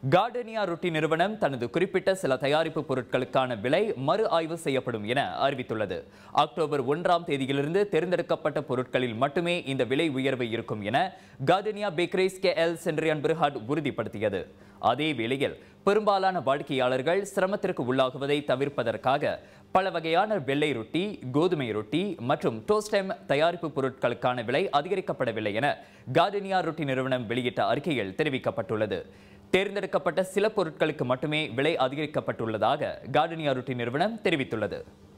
Gardenia ரொட்டி நிறுவனம் தனது குறிப்பிட்ட சில தயாரிப்பு பொருட்களுக்கான விலை மறு ஆய்வு செய்யப்படும் என அறிவித்துள்ளது அக்டோபர் ஒன்றாம் தேதியிலிருந்து தேர்ந்தெடுக்கப்பட்ட பொருட்களில் மட்டுமே இந்த விலை உயர்வு இருக்கும் என Gardenia Bakeries K L Sendirian Berhad உறுதிப்படுத்தியது அதே வேளையில் பெரும்பாலான வாடிக்கையாளர்கள் சிரமத்திற்கு உள்ளாகுவதை தவிர்ப்பதற்காக பல வகையான வெள்ளை ரொட்டி கோதுமை ரொட்டி மற்றும் டோஸ்டைம் தயாரிப்பு பொருட்களுக்கான விலை அதிகரிக்கப்படவில்லை என கார்டனியா ரொட்டி நிறுவனம் வெளியிட்ட அறிக்கையில் தெரிவிக்கப்பட்டுள்ளது தேர்ந்தெடுக்கப்பட்ட சில பொருட்களுக்கு மட்டுமே விலை அதிகரிக்கப்பட்டுள்ளதாக கார்டனியா ரொட்டி நிறுவனம் தெரிவித்துள்ளது